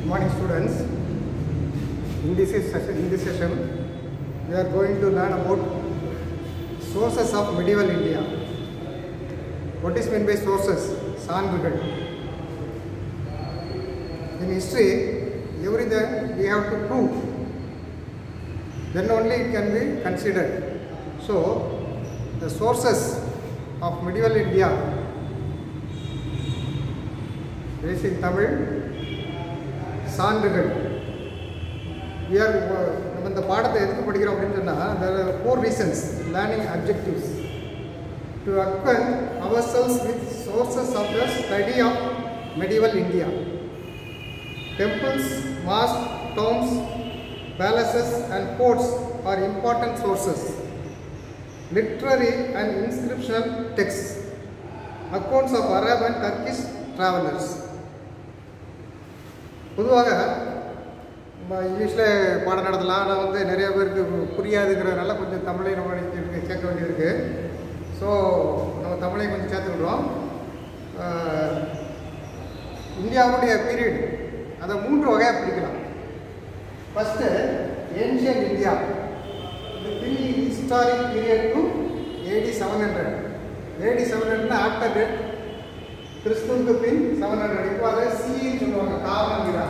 morning students. In this is session, in this session, we are going to learn about sources of medieval India. What is meant by sources? சான்றுகள். In history, everything we have to prove. Then only it can be considered. So, the sources of medieval India is in Tamil சான்றுகள் we are uh, நம்ம இந்த பாடத்தை எதுக்கு படிக்கிறோம் அப்படின்னு சொன்னால் there are four reasons learning objectives to acquaint ourselves with sources of the study of medieval India temples mosques tombs palaces and forts are important sources literary and inscriptional texts accounts of Arab and Turkish travelers பொதுவாக நம்ம இங்கிலீஷில் பாடம் நடத்தலாம் ஆனால் வந்து நிறைய பேருக்கு புரியாதுங்கிறதுனால கொஞ்சம் தமிழை நம்ம இருக்கு சேர்க்க வேண்டியிருக்கு ஸோ நம்ம தமிழை கொஞ்சம் சேர்த்துக்கிடுறோம் ஆஹ், இந்தியாவுடைய பீரியட் அதை மூன்று வகையாக பிரிக்கலாம் ஃபஸ்ட்டு ஏன்ஷியன் இந்தியா இந்த prehistoric period to AD seven hundred AD seven ஹண்ட்ரட்னா ஆஃப்டர் டேட் கிறிஸ்துவுக்கு பின் செவன் ஹண்ட்ரட் இப்போ அதை சிஇன்னு சொல்லுவாங்க காமன் விழா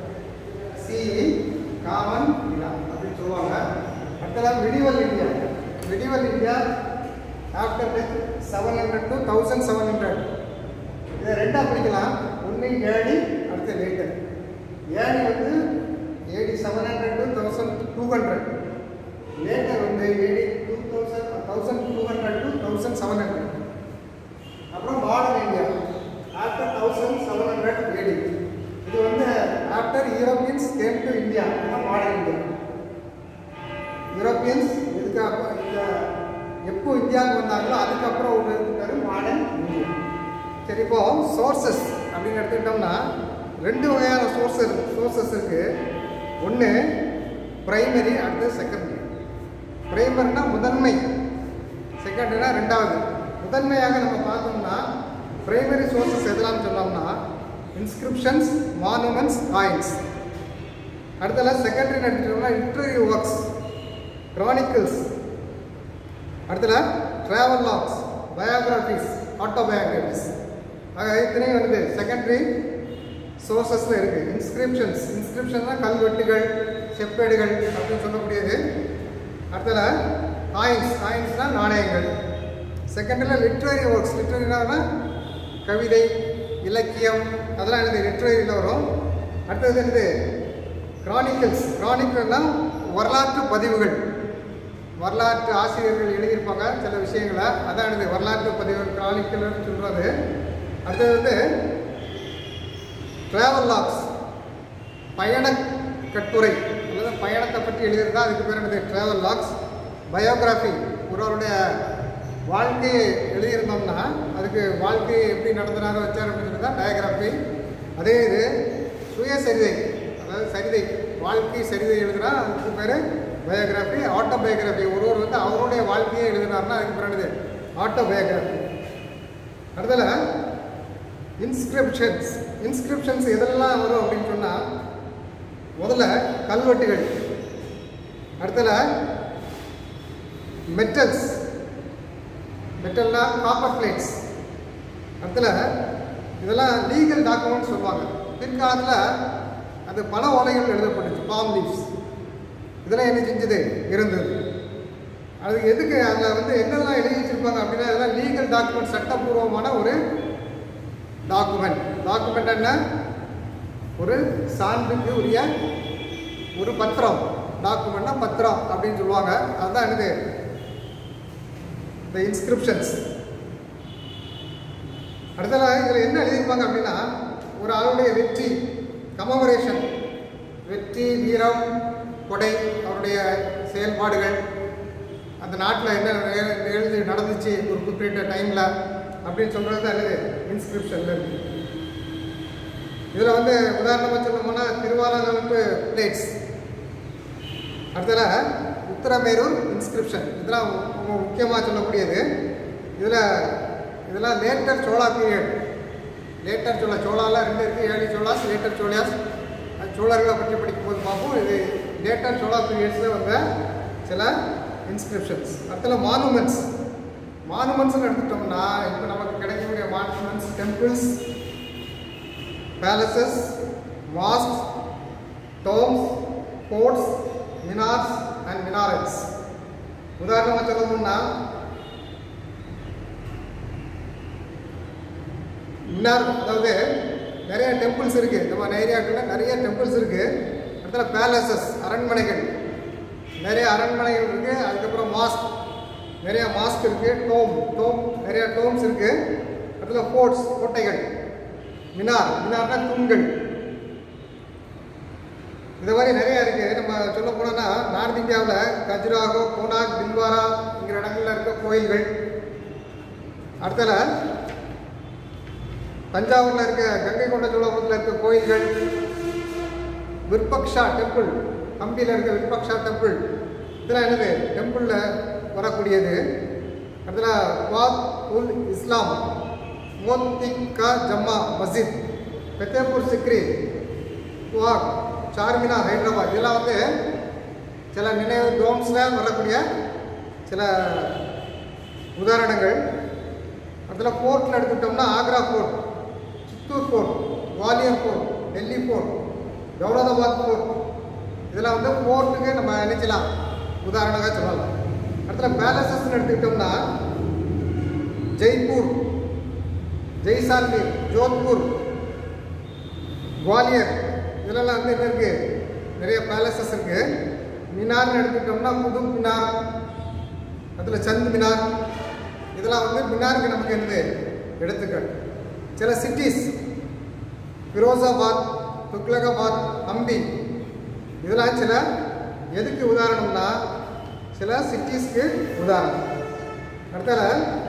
சிஇ காமன் விழா அப்படின்னு சொல்லுவாங்க அடுத்ததான் medieval India medieval India after death seven hundred to thousand seven hundred இதை ரெண்டாக பிரிக்கலாம் ஒன்று ஏடி அடுத்து லேட்டர் ஏடி வந்து AD seven hundred to thousand two hundred later வந்து AD two thousand thousand two hundred to thousand seven hundred அப்புறம் modern India after thousand seven hundred AD இது வந்து after Europeans came to India இதுதான் modern India Europeans இதுக்கு அப்போ இந்த எப்போ இந்தியாவுக்கு வந்தாங்களோ அதுக்கப்புறம் ஒரு இருக்காரு மாடர்ன் இந்தியா சரி இப்போ சோர்சஸ் அப்படின்னு எடுத்துக்கிட்டோம்னா ரெண்டு வகையான சோர்சஸ் சோர்சஸ் இருக்கு ஒன்று பிரைமரி அடுத்து செகண்டரி பிரைமரினா முதன்மை செகண்டரினா ரெண்டாவது முதன்மையாக நம்ம பார்த்தோம்னா பிரைமரி சோர்சஸ் எதெல்லாம் சொன்னோம்னா இன்ஸ்கிரிப்ஷன்ஸ் மானுமெண்ட்ஸ் காயின்ஸ் அடுத்தலாம் செகண்டரி எடுத்துட்டோம்னா லிட்ரரி ஒர்க்ஸ் க்ரானிக்கல்ஸ் அடுத்தல ட்ராவல் லாக்ஸ் பயோகிராஃபிஸ் ஆட்டோபயோகிராஃபிஸ் ஆக இத்தனையும் வந்து செகண்டரி சோர்சஸில் இருக்குது இன்ஸ்கிரிப்ஷன்ஸ் இன்ஸ்கிரிப்ஷன்னா கல்வெட்டுகள் செப்பேடுகள் அப்படின்னு சொல்லக்கூடியது அடுத்தல காயின்ஸ் காயின்ஸ்னால் நாணயங்கள் செகண்டில் லிட்ரரி ஒர்க்ஸ் லிட்ரரினா கவிதை இலக்கியம் அதெல்லாம் எனக்கு லிட்ரரியில் வரும் அடுத்தது வந்து கிரானிக்கல்ஸ் கிரானிக்கல்னால் வரலாற்று பதிவுகள் வரலாற்று ஆசிரியர்கள் எழுதியிருப்பாங்க சில விஷயங்களை அதான் எனக்கு வரலாற்று பதிவுகள் கிரானிக்கல்னு சொல்கிறது அடுத்தது வந்து ட்ராவல் லாக்ஸ் பயண கட்டுரை அல்லது பயணத்தை பற்றி எழுதியிருந்தா அதுக்கு பேர் என்னது ட்ராவல் லாக்ஸ் பயோகிராஃபி ஒருவருடைய வாழ்க்கையை எழுதியிருந்தோம்னா அதுக்கு வாழ்க்கையை எப்படி நடத்தினாரோ வச்சார் அப்படின்னு தான் பயோகிராஃபி அதே இது சுயசரிதை அதாவது சரிதை வாழ்க்கை சரிதை எழுதுனா அதுக்கு பேர் பயோகிராஃபி ஆட்டோபயோகிராஃபி ஒருவர் வந்து அவருடைய வாழ்க்கையை எழுதினார்னா அதுக்கு பேர் என்னது ஆட்டோபயோகிராஃபி அடுத்தல இன்ஸ்கிரிப்ஷன்ஸ் இன்ஸ்கிரிப்ஷன்ஸ் எதெல்லாம் வரும் அப்படின்னு சொன்னால் முதல்ல கல்வெட்டுகள் அடுத்தல மெட்டல்ஸ் மெட்டல்னா காப்பர் பிளேட்ஸ் அடுத்தல இதெல்லாம் லீகல் டாக்குமெண்ட் சொல்லுவாங்க பிற்காலத்தில் அது பல ஓலைகள் எழுதப்பட்டுச்சு பாம் லீவ்ஸ் இதெல்லாம் என்ன செஞ்சது இருந்தது அது எதுக்கு அதில் வந்து என்னெல்லாம் எழுதி வச்சிருப்பாங்க அப்படின்னா இதெல்லாம் லீகல் டாக்குமெண்ட் சட்டப்பூர்வமான ஒரு டாக்குமெண்ட் டாக்குமெண்ட் என்ன ஒரு சான்றுக்கு உரிய ஒரு பத்திரம் டாக்குமெண்ட்னா பத்திரம் அப்படின்னு சொல்லுவாங்க அதுதான் என்னது இந்த இன்ஸ்கிரிப்ஷன்ஸ் அடுத்தது இதில் என்ன எழுதியிருப்பாங்க அப்படின்னா ஒரு ஆளுடைய வெற்றி கமமரேஷன் வெற்றி வீரம் கொடை அவருடைய செயல்பாடுகள் அந்த நாட்டில் என்ன நே- எழுதி நடந்துச்சு ஒரு குறிப்பிட்ட டைமில் அப்படின்னு சொல்கிறது தான் என்னது இன்ஸ்கிரிப்ஷனில் இருக்குது இதில் வந்து உதாரணமாக சொல்லணும்னா திருவாலங்கல்ட்டு பிளேட்ஸ் அடுத்தல உத்தரமேரூர் இன்ஸ்கிரிப்ஷன் இதெல்லாம் மு- முக்கியமாக சொல்லக்கூடியது இதில் இதெல்லாம் later Chola period later Chola சோழாலாம் ரெண்டு இருக்குது ஏழி சோழாஸ் லேட்டர் சோழியாஸ் சோழர்களை பற்றி படிக்கும்போது பார்ப்போம் இது டேட்டா சோழா பீரியட்ஸில் வந்த சில இன்ஸ்கிரிப்ஷன்ஸ் அடுத்தல மானுமெண்ட்ஸ் மானுமெண்ட்ஸ்னு எடுத்துட்டோம்னா இப்போ நமக்கு கிடைக்கக்கூடிய monuments temples palaces mosque tombs courts minars and minarets உதாரணமாக சொல்லணும்னா மினார் அதாவது நிறைய டெம்பிள்ஸ் இருக்கு நம்ம ஏரியாக்களில் நிறைய டெம்பிள்ஸ் இருக்கு அடுத்தல பேலசஸ் அரண்மனைகள் நிறைய அரண்மனைகள் இருக்கு அதுக்கப்புறம் மாஸ்க் நிறைய மாஸ்க் இருக்கு டோம் டோம் நிறைய டோம்ஸ் இருக்கு அடுத்தல ஃபோர்ட்ஸ் கோட்டைகள் மினார் மினார்னா தூண்கள் இந்த மாதிரி நிறைய இருக்கு நம்ம சொல்ல போனோம்னா நார்த் இந்தியாவில் கஜுராகோ கோனாக் தில்வாராங்கிற இடங்கள்ல இருக்க கோயில்கள் அடுத்தல தஞ்சாவூரில் இருக்க கங்கை கொண்ட சோழபுரத்தில் இருக்க கோயில்கள் விற்பக்ஷா டெம்பிள் ஹம்பியில் இருக்க விற்பக்ஷா டெம்பிள் இதெல்லாம் என்னது டெம்பிளில் வரக்கூடியது அடுத்தல வாத் உல் இஸ்லாம் மோத்திகா ஜம்மா மஸ்ஜித் பெத்தேப்பூர் சிக்ரி குவாக் சார்மினார் ஹைதராபாத் இதெல்லாம் வந்து சில நினைவு டோம்ஸில் வரக்கூடிய சில உதாரணங்கள் அதில் ஃபோர்ட்டில் எடுத்துக்கிட்டோம்னா Agra fort Chittor fort Gwalior fort Delhi fort Daulatabad fort இதெல்லாம் வந்து ஃபோர்ட்டுக்கு நம்ம நினைச்சலாம் உதாரணமாக சொல்லலாம் அடுத்த பேலசஸ்ன்னு எடுத்துக்கிட்டோம்னா ஜெய்ப்பூர் ஜெய்சால்மீர் ஜோத்பூர் குவாலியர் இதெல்லாம் வந்து என்ன இருக்கு நிறைய பேலசஸ் இருக்கு மினார்னு எடுத்துக்கிட்டோம்னா புது மினார் அதில் சந்த் மினார் இதெல்லாம் வந்து மினாருக்கு நமக்கு என்னது எடுத்துக்கள் சில சிட்டிஸ் ஃபிரோசாபாத் துக்லகாபாத் ஹம்பி இதெல்லாம் சில எதுக்கு உதாரணம்னா சில சிட்டிஸ்க்கு உதாரணம் அடுத்தல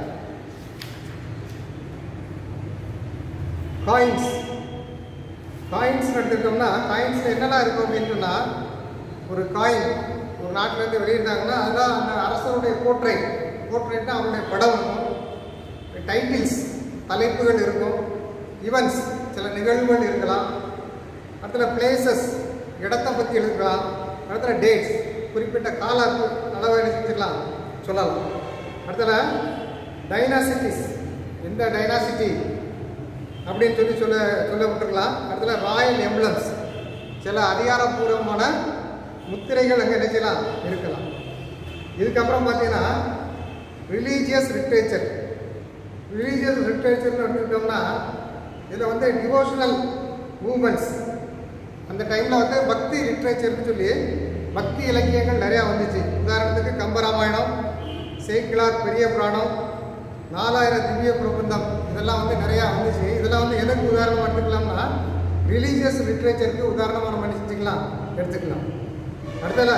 காயின்ஸ் காயின்ஸ் எடுத்துக்கிட்டோம்னா காயின்ஸில் என்னெல்லாம் இருக்கும் அப்படின்னு சொன்னால் ஒரு காயின் ஒரு நாட்டிலேருந்து வெளியிட்டாங்கன்னா அதுதான் அந்த அரசருடைய போர்ட்ரேட் போர்ட்ரேட்னா அவருடைய படம் இருக்கும் டைட்டில்ஸ் தலைப்புகள் இருக்கும் ஈவெண்ட்ஸ் சில நிகழ்வுகள் இருக்கலாம் அடுத்த பிளேசஸ் இடத்தை பற்றி எழுதலாம் அடுத்த டேட்ஸ் குறிப்பிட்ட கால அளவை செஞ்சுக்கலாம் சொல்லலாம் அடுத்தல டைனாசிட்டிஸ் எந்த டைனாசிட்டி அப்படின்னு சொல்லி சொல்ல சொல்லப்பட்டிருக்கலாம் அடுத்தல ராயல் எம்ப்ளம்ஸ் சில அதிகாரப்பூர்வமான முத்திரைகள் அங்கே நினைக்கலாம் இருக்கலாம் இதுக்கப்புறம் பார்த்தீங்கன்னா ரிலீஜியஸ் லிட்ரேச்சர் ரிலீஜியஸ் லிட்ரேச்சர்னு எடுத்துக்கிட்டோம்னா இதில் வந்து டிவோஷனல் மூமெண்ட்ஸ் அந்த டைமில் வந்து பக்தி லிட்ரேச்சர்னு சொல்லி பக்தி இலக்கியங்கள் நிறையா வந்துச்சு உதாரணத்துக்கு கம்பராமாயணம் சேக்கிலார் பெரிய புராணம் நாலாயிரம் திவ்ய பிரபந்தம் இதெல்லாம் வந்து நிறையா வந்துச்சு இதெல்லாம் வந்து எதுக்கு உதாரணமாக எடுத்துக்கலாம்னா ரிலீஜியஸ் லிட்ரேச்சருக்கு உதாரணமாக நம்ம நினச்சிக்கலாம் எடுத்துக்கலாம் அடுத்தல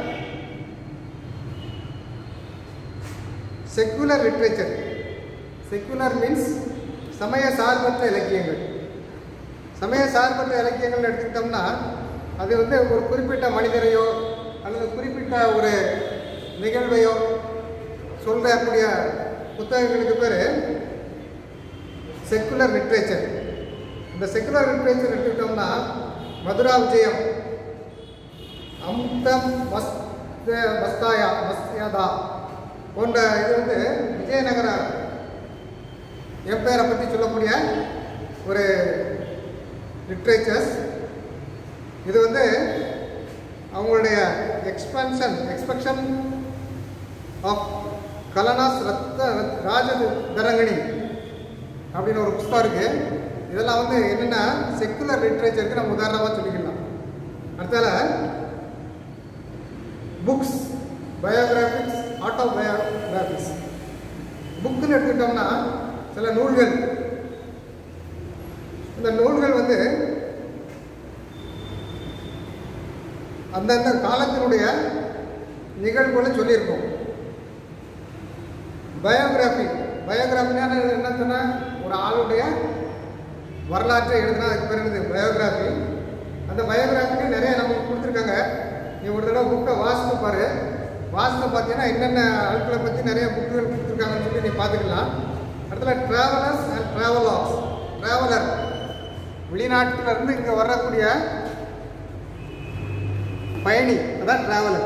செக்குலர் லிட்ரேச்சர் செக்குலர் மீன்ஸ் சமய சார்பற்ற இலக்கியங்கள் சமய சார்பற்ற இலக்கியங்கள் எடுத்துக்கிட்டோம்னா அது வந்து ஒரு குறிப்பிட்ட மனிதரையோ அல்லது குறிப்பிட்ட ஒரு நிகழ்வையோ சொல்லக்கூடிய புத்தகங்களுக்கு பேர் செக்குலர் லிட்ரேச்சர் இந்த செக்குலர் லிட்ரேச்சர் எடுத்துக்கிட்டோம்னா மதுரா விஜயம் அமுக்தம் மஸ் மஸ்தாயா மஸ்யாதா போன்ற இது வந்து விஜயநகர எம்பையரை பற்றி சொல்லக்கூடிய ஒரு லிட்ரேச்சர்ஸ் இது வந்து அவங்களுடைய எக்ஸ்பென்ஷன் எக்ஸ்பெக்ஷன் ஆஃப் கலனாஸ் ரத்த ராஜ தரங்கணி அப்படின்னு ஒரு புஸ்தகம் இருக்கு இதெல்லாம் வந்து என்னென்னா செக்குலர் லிட்ரேச்சருக்கு நம்ம உதாரணமாக சொல்லிக்கலாம் அடுத்தால புக்ஸ் பயோகிராஃபிக்ஸ் ஆட்டோ பயோகிராஃபிக்ஸ் புக்குன்னு எடுத்துக்கிட்டோம்னா சில நூல்கள் இந்த நூல்கள் வந்து அந்தந்த காலத்தினுடைய நிகழ்வுகளை சொல்லியிருக்கோம் பயோகிராஃபி பயோகிராஃபினா என்ன சொன்னால் ஒரு ஆளுடைய வரலாற்றை எழுதுனா அதுக்கு பேர் என்னது பயோகிராஃபி அந்த பயோகிராஃபிக்கு நிறைய நமக்கு கொடுத்துருக்காங்க நீ ஒரு தடவை புக்கை வாசித்து பாரு வாசித்து பார்த்தீங்கன்னா என்னென்ன ஆட்களை பற்றி நிறைய புக்குகள் கொடுத்துருக்காங்கன்னு சொல்லி நீ பார்த்துக்கலாம் அடுத்தல ட்ராவலர்ஸ் அண்ட் ட்ராவலாக்ஸ் ட்ராவலர் வெளிநாட்டில் இருந்து இங்கே வரக்கூடிய பயணி அதான் டிராவலர்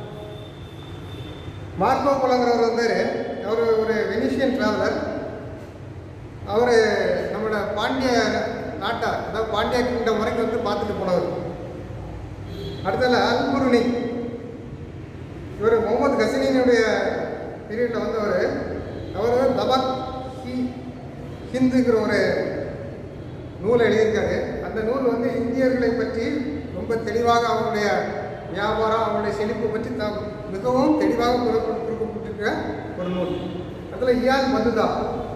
மார்க்கோ போலங்கிறவர் வந்து அவர் ஒரு வெனிஷியன் டிராவலர் அவர் நம்மளோட பாண்டிய நாட்டை அதாவது பாண்டிய கிங்டம் வரைக்கும் வந்து பார்த்துட்டு போனவர் அடுத்தது அல்புருனி இவர் முகமது கசினியினுடைய பீரியடில் வந்தவர் அவர் வந்து தபாக் ஹி ஹிந்துங்கிற ஒரு நூலை எழுதியிருக்காரு அந்த நூல் வந்து இந்தியர்களை பற்றி ரொம்ப தெளிவாக அவங்களுடைய வியாபாரம் அவங்களுடைய செழிப்பு பற்றி த மிகவும் தெளிவாக குறிப்பு- குறிப்பிட்டிருக்கிற ஒரு நூல் அதில் இயால் மதுதா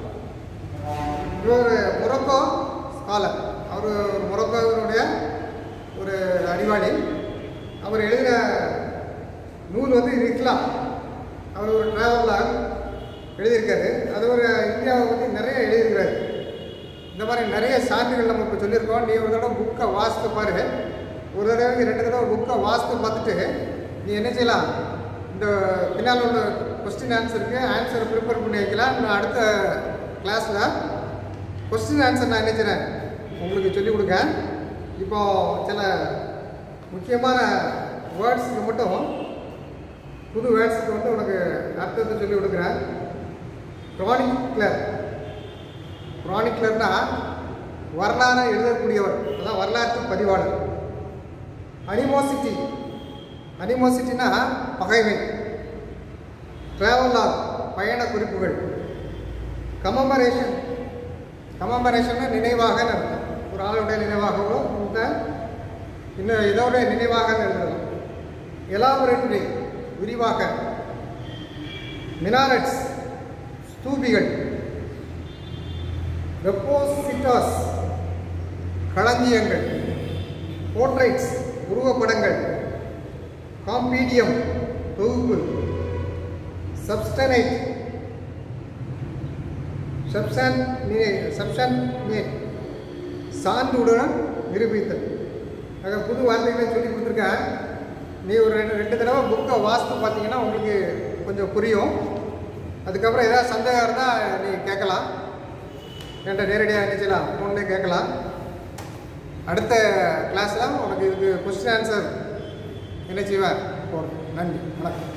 இவர் மொரக்கோ ஸ்காலர் அவர் ஒரு மொரக்கோவினுடைய ஒரு அறிவாளி அவர் எழுதின நூல் வந்து ரிக்லா அவர் ஒரு ட்ராவலாக எழுதியிருக்காரு அது ஒரு இந்தியாவை பற்றி நிறைய எழுதியிருக்கிறாரு இந்த மாதிரி நிறைய சான்றுகள் நம்ம இப்போ சொல்லியிருக்கோம் நீ ஒரு தடவை புக்கை வாசித்து பாரு ஒரு தடவைக்கு ரெண்டு தடவை புக்கை வாசித்து பார்த்துட்டு நீ என்ன செய்யலாம் இந்த பின்னால் உள்ள கொஸ்டின் ஆன்சருக்கு ஆன்சரை ப்ரிப்பேர் பண்ணி வைக்கலாம் நான் அடுத்த கிளாஸில் கொஸ்டின் ஆன்சர் நான் என்ன செய்கிறேன் உங்களுக்கு சொல்லிக் கொடுக்க இப்போ சில முக்கியமான வேர்ட்ஸுக்கு மட்டும் புது வேர்ட்ஸுக்கு வந்து உனக்கு அர்த்தத்தை சொல்லிக் கொடுக்குறேன் க்ரானிக்லர் க்ரானிக்லர்னா வரலாறு எழுதக்கூடியவர் அதான் வரலாற்று பதிவாளர் அனிமோசிட்டி அனிமோசிட்டினா பகைமை ட்ராவலாக் பயண குறிப்புகள் கமமரேஷன் கமமரேஷன் நினைவாக அர்த்தம் ஒரு ஆளுடைய நினைவாகவோ இந்த இன்னும் இதோட நினைவாக எழுதலாம் எலாபரேட்டரி விரிவாக மினாரட்ஸ் ஸ்தூபிகள் ரெப்போசிட்டாஸ் களஞ்சியங்கள் போர்ட்ரைட்ஸ் உருவப்படங்கள் காம்பீடியம் தொகுப்பு சப்ஸ்டனைட் சப்சான் சப்சான் சான்றுடன் நிரூபித்தல் ஆக புது வார்த்தைகளை சொல்லி கொடுத்துருக்கேன் நீ ஒரு ரெண்டு ரெண்டு தடவை புக்கை வாசித்து பார்த்தீங்கன்னா உங்களுக்கு கொஞ்சம் புரியும் அதுக்கப்புறம் ஏதாவது சந்தேகம் இருந்தால் நீ கேட்கலாம் என்கிட்ட நேரடியாக நினைச்சலாம் ஃபோன்லேயே கேட்கலாம் அடுத்த கிளாஸில் உனக்கு இதுக்கு கொஸ்டின் ஆன்சர் என்ன செய்வார் போடுறேன் நன்றி வணக்கம்